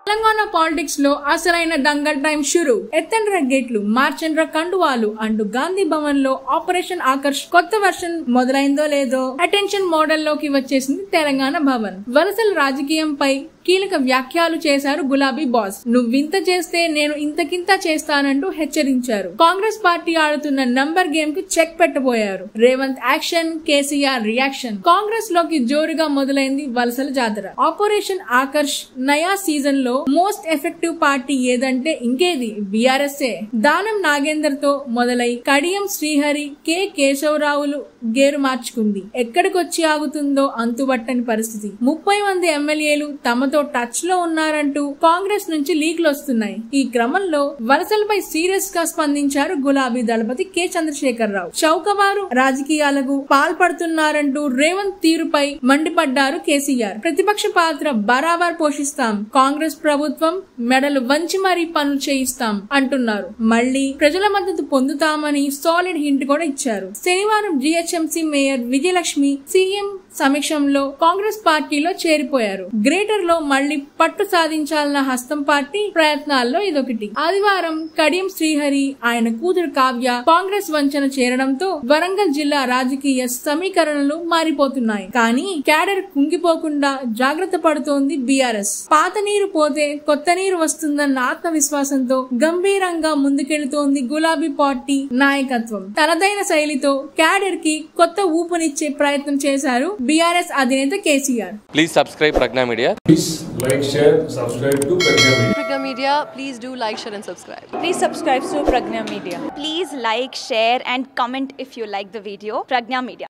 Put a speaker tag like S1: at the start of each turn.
S1: Telangana politics లో అసలైన Dangal time షురు ఎత్తండ్ర గేట్లు మార్చండ్ర కండువాలు అంటూ గాంధీ భవన్ లో ఆపరేషన్ ఆకర్ష్ కొత్త వర్షన్ మొదలైందో లేదో అటెన్షన్ మోడల్ లోకి వచ్చేసింది తెలంగాణ భవన్ వలసల రాజకీయంపై కీలక వ్యాఖ్యలు చేశారు గులాబీ బాస్ నువ్వింత చేస్తే నేను ఇంతకింత చేస్తానంటూ హెచ్చరించారు కాంగ్రెస్ పార్టీ ఆడుతున్న నంబర్ గేమ్ కి చెక్ పెట్టబోయారు రేవంత్ యాక్షన్ కేసీఆర్ రియాక్షన్ కాంగ్రెస్ లోకి జోరుగా మొదలైంది వలసల జాతర ఆపరేషన్ ఆకర్ష్ నయా సీజన్ లో మోస్ట్ ఎఫెక్టివ్ పార్టీ ఏదంటే ఇంకేది బీఆర్ఎస్ దానం నాగేందర్ తో మొదలై కడియం శ్రీహరి కె కేశవరావులు గేరు మార్చుకుంది ఎక్కడికొచ్చి ఆగుతుందో అంతుబట్టని పరిస్థితి ముప్పై మంది ఎమ్మెల్యేలు తమతో టచ్ లో ఉన్నారంటూ కాంగ్రెస్ నుంచి లీక్లు వస్తున్నాయి ఈ క్రమంలో వలసలపై సీరియస్ గా స్పందించారు గులాబీ దళపతి కె చంద్రశేఖర్ రావు చౌకవారు రాజకీయాలకు పాల్పడుతున్నారంటూ రేవంత్ తీరుపై మండిపడ్డారు కేసీఆర్ ప్రతిపక్ష పాత్ర బరాబర్ పోషిస్తాం కాంగ్రెస్ ప్రభుత్వం మెడలు వంచి మరీ పనులు చేయిస్తాం అంటున్నారు మళ్లీ ప్రజల మద్దతు పొందుతామని సాలిడ్ హింట్ కూడా ఇచ్చారు శనివారం జిహెచ్ఎంసీ మేయర్ విజయలక్ష్మి సీఎం సమక్షంలో కాంగ్రెస్ పార్టీలో చేరిపోయారు గ్రేటర్ లో మళ్లీ పట్టు సాధించాలన్న హస్తం పార్టీ ప్రయత్నాల్లో ఇదొకటి ఆదివారం కడియం శ్రీహరి ఆయన కూతురు కావ్య కాంగ్రెస్ వంచన చేరడంతో వరంగల్ జిల్లా రాజకీయ సమీకరణలు మారిపోతున్నాయి కానీ క్యాడర్ కుంగిపోకుండా జాగ్రత్త పడుతోంది బీఆర్ఎస్ పాత నీరు పోతే కొత్త నీరు వస్తుందన్న ఆత్మవిశ్వాసంతో గంభీరంగా ముందుకెళ్తోంది గులాబీ పార్టీ నాయకత్వం తనదైన శైలితో క్యాడర్ కి కొత్త ఊపునిచ్చే ప్రయత్నం చేశారు బీఆర్ఎస్ అధినేత KCR
S2: Please subscribe Pragna Media.
S3: Please like, share, subscribe to Pragya Media.
S4: Pragya Media, please do like, share, and subscribe.
S5: Please subscribe to Pragna Media.
S6: Please like, share, and comment if you like the video. Pragna Media.